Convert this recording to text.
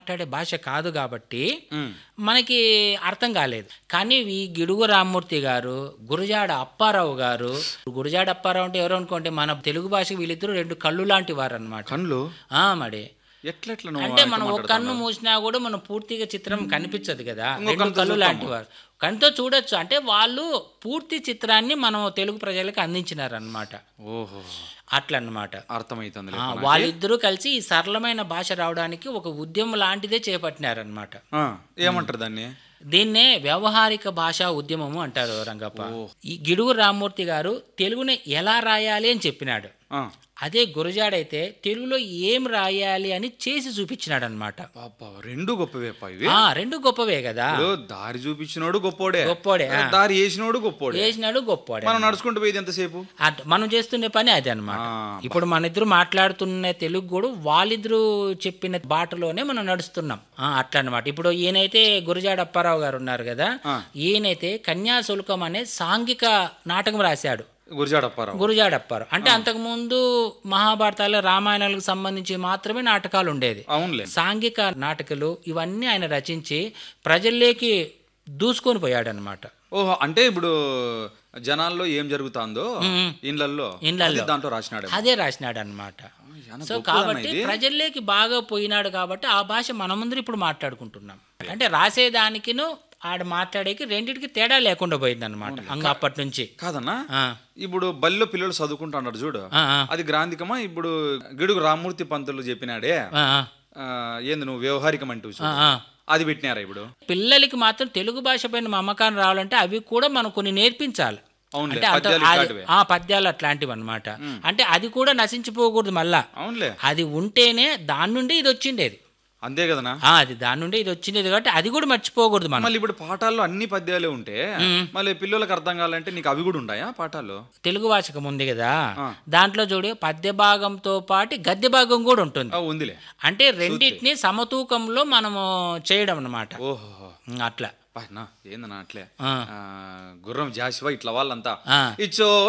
మాట్లాడే భాష కాదు కాబట్టి ఉమ్. మనకి అర్థం కాలేదు కానీ ఈ గిడుగు రామ్మూర్తి గారు గురజాడ అప్పారావు గారు గురజాడ అప్పారావు అంటే ఎవరు అనుకోండి మన తెలుగు భాష వీళ్ళిద్దరూ రెండు కళ్ళు లాంటి వారు అనమాట కళ్ళు మరి ఎట్లెట్లా నువ్వు అంటే ఆయనతో మనం ఒక మాట్లాడుతున్నావు? కన్ను మూసినా కూడా మనం పూర్తిగా చిత్రం కనిపించదు కదా ఇంకో రెండు కన్నుతో కళ్ళు చూస్తాము. లాంటి వారు కనుతో చూడొచ్చు అంటే వాళ్ళు పూర్తి చిత్రాన్ని మనం తెలుగు ప్రజలకు అందించినారనమాట ఓహో అట్లా అన్నమాట అర్థమైతుంది ఆ, వాళ్ళిద్దరూ కలిసి ఈ సరళమైన భాష రావడానికి ఒక ఉద్యమం లాంటిదే చేపట్టినారనమాట ఏమంటారు దాన్ని దీన్నే వ్యవహారిక భాషా ఉద్యమము అంటారు రంగప్ప ఈ గిడుగు రామ్మూర్తి గారు తెలుగుని ఎలా రాయాలి అని చెప్పినాడు ఆ. అదే గురజాడైతే తెలుగులో ఏం రాయాలి అని చేసి చూపించినాడు అనమాట పాపా రెండు గొప్పవేపా ఇవి రెండు గొప్పవే కదా ఇప్పుడు దారి చూపించినోడు గొప్పోడే గొప్పోడే, ఆ. దారి వేసినోడు గొప్పోడే చేసినాడు గొప్పవాడే మనం నడుచుకుంటూ పోయేది ఎంతసేపు అట్- మనం చేస్తున్న పని అదే అనమాట ఆ, ఇప్పుడు మన ఇద్దరు మాట్లాడుతున్న తెలుగు కూడా వాళ్ళిద్దరూ చెప్పిన బాటలోనే మనం నడుస్తున్నాం ఆ, అట్లా అనమాట ఇప్పుడు ఈయనైతే గురజాడ అప్పారావు గారు ఉన్నారు కదా ఆ. ఈయనైతే కన్యాశుల్కం అనే సాంఘిక నాటకం రాశాడు గురిజాడప్పారావు గురజాడ అప్పారావు అంటే అంతకుముందు మహాభారతాలు రామాయణాలకు సంబంధించి మాత్రమే నాటకాలు ఉండేది అవునులే సాంఘిక నాటకాలు ఇవన్నీ ఆయన రచించి ప్రజల్లోకి దూసుకొని పోయాడు అనమాట ఓహో అంటే ఇప్పుడు జనాల్లో ఏం జరుగుతుందో ఇండ్లల్లో ఇండ్లల్లో. అది దాంట్లో రాసినాడు అదే రాసినాడు అనమాట చాలా సో గొప్పదన్న కాబట్టి ఇది. ప్రజల్లోకి బాగా పోయినాడు కాబట్టి ఆ భాష మన ముందర ఇప్పుడు మాట్లాడుకుంటున్నాం అంటే రాసేదానికిను ఆడ మాట్లాడేకి రెండింటికి తేడా లేకుండా పోయింది అనమాట అంగ అప్పటి నుంచి కాదన్నా ఆ, ఇప్పుడు బల్లో పిల్లలు చదువుకుంటున్నారు చూడు ఆ, ఆ, అది గ్రాంధికమా ఇప్పుడు గిడుగు రామ్మూర్తి పంతులు చెప్పినాడే ఆ, ఆ, ఆ, ఏంది నువ్వు వ్యవహారికం అంటూ చూడు. ఆ. అది పెట్టినారా ఇప్పుడు పిల్లలకి మాత్రం తెలుగు భాష పైన మమకారం రావాలంటే అవి కూడా మనం కొన్ని నేర్పించాలి అవునులే అంటే అంత- పద్యాలు అది- ఇట్లాంటివే. ఆ పద్యాలు అట్లాంటివి అనమాట అంటే అది కూడా నశించిపోకూడదు మళ్ళా అవునులే అది ఉంటేనే దాని నుండి ఇది వచ్చిండేది అంతే కదనా ఆ, అది దాని నుండి ఇది వచ్చిండేది కాబట్టి అది కూడా మర్చిపోకూడదు మనం మళ్ళీ ఇప్పుడు పాఠాల్లో అన్ని పద్యాలే ఉంటే మళ్ళీ పిల్లలకు అర్థం కావాలంటే నీకు అవి కూడా ఉంటాయా పాఠాలు తెలుగు భాషకం ఉంది కదా ఆ. దాంట్లో చూడు పద్య భాగంతో పాటు గద్య భాగం కూడా ఉంటుంది ఆ, ఉందిలే అంటే రెండింటిని సమతూకంలో మనము చేయడం అన్నమాట ఓహో అట్లా నా ఏందన్నా అట్లే ఆ. ఆ, గుర్రం జాషివా ఇట్లా వాళ్ళంతా ఆ. ఇచ్చో